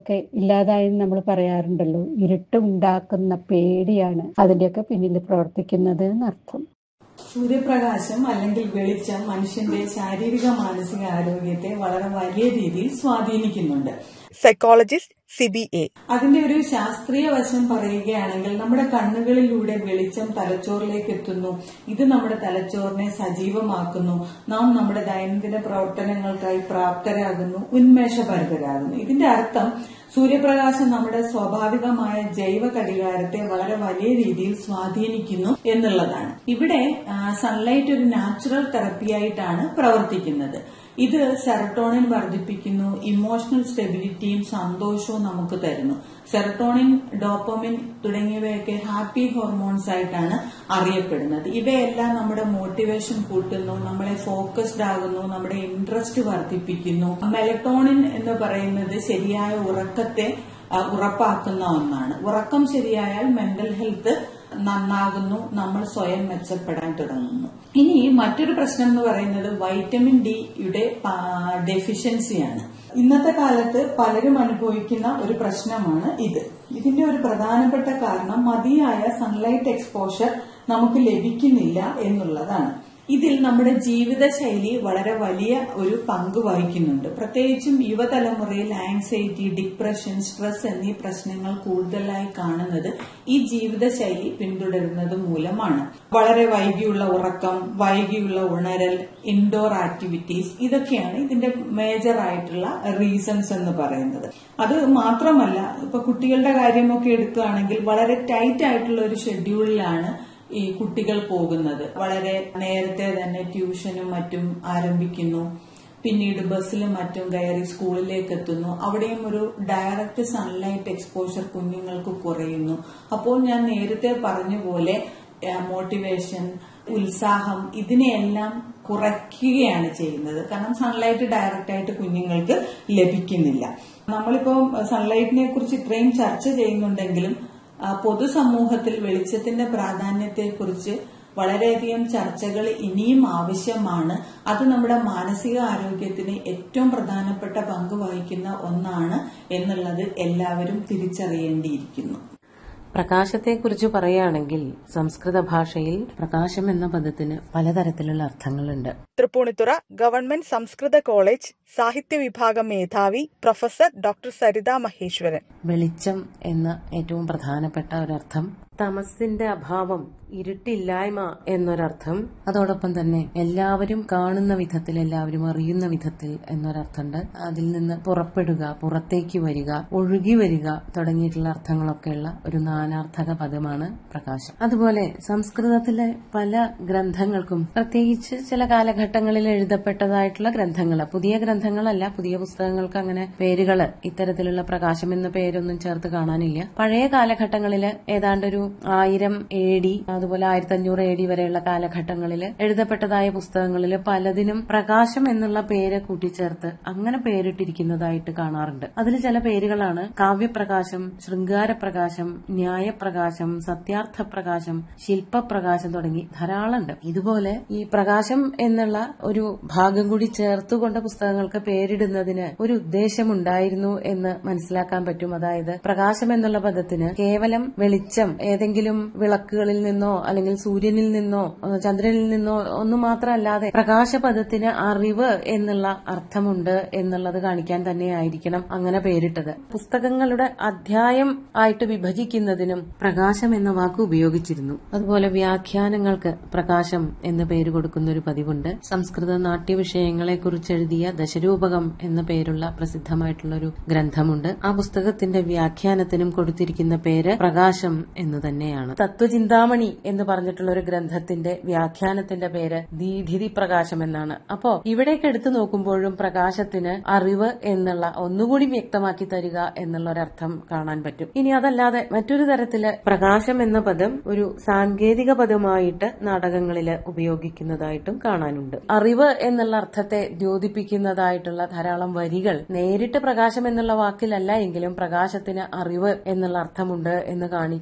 ഒക്കെ ഇല്ലാതായെന്ന് നമ്മൾ പറയാറുണ്ടല്ലോ ഇരുട്ട് ഉണ്ടാക്കുന്ന പേടിയാണ് അതിന്റെയൊക്കെ പിന്നിൽ പ്രവർത്തിക്കുന്നത് എന്നർത്ഥം സൂര്യപ്രകാശം അല്ലെങ്കിൽ വെളിച്ചം മനുഷ്യന്റെ ശാരീരിക മാനസിക ആരോഗ്യത്തെ വളരെ വലിയ രീതിയിൽ സ്വാധീനിക്കുന്നുണ്ട് സൈക്കോളജിസ്റ്റ് സിബി എ അതിന്റെ ഒരു ശാസ്ത്രീയ വശം പറയുകയാണെങ്കിൽ നമ്മുടെ കണ്ണുകളിലൂടെ വെളിച്ചം തലച്ചോറിലേക്ക് എത്തുന്നു ഇത് നമ്മുടെ തലച്ചോറിനെ സജീവമാക്കുന്നു നാം നമ്മുടെ ദൈനംദിന പ്രവർത്തനങ്ങൾക്കായി പ്രാപ്തരാകുന്നു ഉന്മേഷഭരിതരാകുന്നു ഇതിന്റെ അർത്ഥം സൂര്യപ്രകാശം നമ്മുടെ സ്വാഭാവികമായ ജൈവ ഘടികാരത്തെ വളരെ വലിയ രീതിയിൽ സ്വാധീനിക്കുന്നു എന്നുള്ളതാണ് ഇവിടെ സൺലൈറ്റ് ഒരു നാച്ചുറൽ തെറപ്പിയായിട്ടാണ് പ്രവർത്തിക്കുന്നത് ഇത് സെറട്ടോണിൻ വർദ്ധിപ്പിക്കുന്നു ഇമോഷണൽ സ്റ്റെബിലിറ്റിയും സന്തോഷവും നമുക്ക് തരുന്നു സെറട്ടോണിൻ ഡോപ്പമിൻ തുടങ്ങിയവയൊക്കെ ഹാപ്പി ഹോർമോൺസ് ആയിട്ടാണ് അറിയപ്പെടുന്നത് ഇവയെല്ലാം നമ്മുടെ മോട്ടിവേഷൻ കൂട്ടുന്നു നമ്മളെ ഫോക്കസ്ഡ് ആകുന്നു നമ്മുടെ ഇൻട്രസ്റ്റ് വർദ്ധിപ്പിക്കുന്നു മെലട്ടോണിൻ എന്ന് പറയുന്നത് ശരിയായ ഉറക്കത്തെ ഉറപ്പാക്കുന്ന ഒന്നാണ് ഉറക്കം ശരിയായാൽ മെന്റൽ ഹെൽത്ത് നന്നാകുന്നു നമ്മൾ സ്വയം മെച്ചപ്പെടാൻ തുടങ്ങുന്നു ഇനി മറ്റൊരു പ്രശ്നം എന്ന് പറയുന്നത് വൈറ്റമിൻ ഡിയുടെ ഡെഫിഷ്യൻസിയാണ് ഇന്നത്തെ കാലത്ത് പലരും അനുഭവിക്കുന്ന ഒരു പ്രശ്നമാണ് ഇത് ഇതിന്റെ ഒരു പ്രധാനപ്പെട്ട കാരണം മതിയായ സൺലൈറ്റ് എക്സ്പോഷർ നമുക്ക് ലഭിക്കുന്നില്ല എന്നുള്ളതാണ് ഇതിൽ നമ്മുടെ ജീവിതശൈലി വളരെ വലിയ ഒരു പങ്ക് വഹിക്കുന്നുണ്ട് പ്രത്യേകിച്ചും യുവതലമുറയിൽ ആങ്സൈറ്റി ഡിപ്രഷൻ സ്ട്രെസ് എന്നീ പ്രശ്നങ്ങൾ കൂടുതലായി കാണുന്നത് ഈ ജീവിതശൈലി പിന്തുടരുന്നത് മൂലമാണ് വളരെ വൈകിയുള്ള ഉറക്കം വൈകിയുള്ള ഉണരൽ ഇൻഡോർ ആക്ടിവിറ്റീസ് ഇതൊക്കെയാണ് ഇതിന്റെ മേജർ ആയിട്ടുള്ള റീസൺസ് എന്ന് പറയുന്നത് അത് മാത്രമല്ല ഇപ്പൊ കുട്ടികളുടെ കാര്യമൊക്കെ എടുക്കുകയാണെങ്കിൽ വളരെ ടൈറ്റ് ആയിട്ടുള്ള ഒരു ഷെഡ്യൂളിലാണ് ഈ കുട്ടികൾ പോകുന്നത് വളരെ നേരത്തെ തന്നെ ട്യൂഷനും മറ്റും ആരംഭിക്കുന്നു പിന്നീട് ബസ്സിലും മറ്റും കയറി സ്കൂളിലേക്ക് എത്തുന്നു അവിടെയും ഒരു ഡയറക്റ്റ് സൺലൈറ്റ് എക്സ്പോഷർ കുഞ്ഞുങ്ങൾക്ക് കുറയുന്നു അപ്പോൾ ഞാൻ നേരത്തെ പറഞ്ഞ പോലെ മോട്ടിവേഷൻ ഉത്സാഹം ഇതിനെയെല്ലാം കുറയ്ക്കുകയാണ് ചെയ്യുന്നത് കാരണം സൺലൈറ്റ് ഡയറക്റ്റ് ആയിട്ട് കുഞ്ഞുങ്ങൾക്ക് ലഭിക്കുന്നില്ല നമ്മളിപ്പോ സൺലൈറ്റിനെ കുറിച്ച് ഇത്രയും ചർച്ച ചെയ്യുന്നുണ്ടെങ്കിലും പൊതുസമൂഹത്തിൽ വെളിച്ചത്തിന്റെ പ്രാധാന്യത്തെക്കുറിച്ച് വളരെയധികം ചർച്ചകൾ ഇനിയും ആവശ്യമാണ് അത് നമ്മുടെ മാനസിക ആരോഗ്യത്തിന് ഏറ്റവും പ്രധാനപ്പെട്ട പങ്ക് വഹിക്കുന്ന ഒന്നാണ് എന്നുള്ളത് എല്ലാവരും തിരിച്ചറിയേണ്ടിയിരിക്കുന്നു പ്രകാശത്തെക്കുറിച്ച് പറയുകയാണെങ്കിൽ സംസ്കൃത ഭാഷയിൽ പ്രകാശം എന്ന പദത്തിന് പലതരത്തിലുള്ള അർത്ഥങ്ങളുണ്ട് തൃപ്പൂണിത്തുറ ഗവൺമെന്റ് സംസ്കൃത കോളേജ് സാഹിത്യ വിഭാഗം മേധാവി പ്രൊഫസർ ഡോക്ടർ സരിത മഹേശ്വരൻ വെളിച്ചം എന്ന ഏറ്റവും പ്രധാനപ്പെട്ട ഒരർത്ഥം തമസിന്റെ അഭാവം ഇരുട്ടില്ലായ്മ എന്നൊരർത്ഥം അതോടൊപ്പം തന്നെ എല്ലാവരും കാണുന്ന വിധത്തിൽ എല്ലാവരും അറിയുന്ന വിധത്തിൽ എന്നൊരർത്ഥമുണ്ട് അതിൽ നിന്ന് പുറപ്പെടുക പുറത്തേക്ക് വരിക ഒഴുകി വരിക തുടങ്ങിയിട്ടുള്ള അർത്ഥങ്ങളൊക്കെയുള്ള ഒരു നാനാർത്ഥക പദമാണ് പ്രകാശം അതുപോലെ സംസ്കൃതത്തിലെ പല ഗ്രന്ഥങ്ങൾക്കും പ്രത്യേകിച്ച് ചില കാലഘട്ടങ്ങളിൽ എഴുതപ്പെട്ടതായിട്ടുള്ള ഗ്രന്ഥങ്ങൾ പുതിയ ഗ്രന്ഥങ്ങളല്ല പുതിയ പുസ്തകങ്ങൾക്ക് അങ്ങനെ പേരുകൾ ഇത്തരത്തിലുള്ള പ്രകാശം എന്ന പേരൊന്നും ചേർത്ത് കാണാനില്ല പഴയ കാലഘട്ടങ്ങളിൽ ഏതാണ്ട് ഒരു ആയിരം എ ഡി അതുപോലെ ആയിരത്തി അഞ്ഞൂറ് എ ഡി വരെയുള്ള കാലഘട്ടങ്ങളിൽ എഴുതപ്പെട്ടതായ പുസ്തകങ്ങളിൽ പലതിനും പ്രകാശം എന്നുള്ള പേര് കൂട്ടിച്ചേർത്ത് അങ്ങനെ പേരിട്ടിരിക്കുന്നതായിട്ട് കാണാറുണ്ട് അതിൽ ചില പേരുകളാണ് കാവ്യപ്രകാശം ശൃംഗാരപ്രകാശം ന്യായപ്രകാശം സത്യാർത്ഥപ്രകാശം ശില്പപ്രകാശം തുടങ്ങി ധാരാളമുണ്ട് ഇതുപോലെ ഈ പ്രകാശം എന്നുള്ള ഒരു ഭാഗം കൂടി ചേർത്തുകൊണ്ട പുസ്തകങ്ങൾക്ക് പേരിടുന്നതിന് ഒരു ഉദ്ദേശമുണ്ടായിരുന്നു എന്ന് മനസ്സിലാക്കാൻ പറ്റും അതായത് പ്രകാശം എന്നുള്ള പദത്തിന് കേവലം വെളിച്ചം ഏതെങ്കിലും വിളക്കുകളിൽ നിന്നോ അല്ലെങ്കിൽ സൂര്യനിൽ നിന്നോ ചന്ദ്രനിൽ നിന്നോ ഒന്നും മാത്രമല്ലാതെ പ്രകാശപദത്തിന് അറിവ് എന്നുള്ള അർത്ഥമുണ്ട് എന്നുള്ളത് കാണിക്കാൻ തന്നെയായിരിക്കണം അങ്ങനെ പേരിട്ടത് പുസ്തകങ്ങളുടെ അധ്യായം ആയിട്ട് വിഭജിക്കുന്നതിനും പ്രകാശം എന്ന വാക്ക് ഉപയോഗിച്ചിരുന്നു അതുപോലെ വ്യാഖ്യാനങ്ങൾക്ക് പ്രകാശം എന്ന് പേര് കൊടുക്കുന്ന ഒരു പതിവുണ്ട് സംസ്കൃത നാട്യവിഷയങ്ങളെ കുറിച്ച് എഴുതിയ ദശരൂപകം എന്ന പേരുള്ള പ്രസിദ്ധമായിട്ടുള്ള ഒരു ഗ്രന്ഥമുണ്ട് ആ പുസ്തകത്തിന്റെ വ്യാഖ്യാനത്തിനും കൊടുത്തിരിക്കുന്ന പേര് പ്രകാശം എന്ന് തന്നെയാണ് തത്വചിന്താമണി എന്ന് പറഞ്ഞിട്ടുള്ള ഒരു ഗ്രന്ഥത്തിന്റെ വ്യാഖ്യാനത്തിന്റെ പേര് ദീധിതി പ്രകാശം എന്നാണ് അപ്പോ ഇവിടേക്ക് എടുത്തു നോക്കുമ്പോഴും പ്രകാശത്തിന് അറിവ് എന്നുള്ള ഒന്നുകൂടി വ്യക്തമാക്കി തരിക എന്നുള്ള ഒരർത്ഥം കാണാൻ പറ്റും ഇനി അതല്ലാതെ മറ്റൊരു തരത്തില് പ്രകാശം എന്ന പദം ഒരു സാങ്കേതിക പദമായിട്ട് നാടകങ്ങളില് ഉപയോഗിക്കുന്നതായിട്ടും കാണാനുണ്ട് അറിവ് എന്നുള്ള അർത്ഥത്തെ ദ്യോതിപ്പിക്കുന്നതായിട്ടുള്ള ധാരാളം വരികൾ നേരിട്ട് പ്രകാശം എന്നുള്ള വാക്കിലല്ല എങ്കിലും പ്രകാശത്തിന് അറിവ് എന്നുള്ള അർത്ഥമുണ്ട് എന്ന് കാണിക്കുന്ന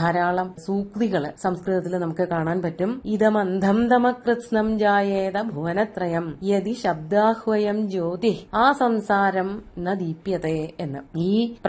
ധാരാളം സൂക്തികള് സംസ്കൃതത്തിൽ നമുക്ക് കാണാൻ പറ്റും ഇതമന്ധം തമകൃത്സ്നം ജായേത ഭുവനത്രയം യതി ശബ്ദാഹ്വയം ജ്യോതി ആ സംസാരം ന ദീപ്യതേ എന്ന് ഈ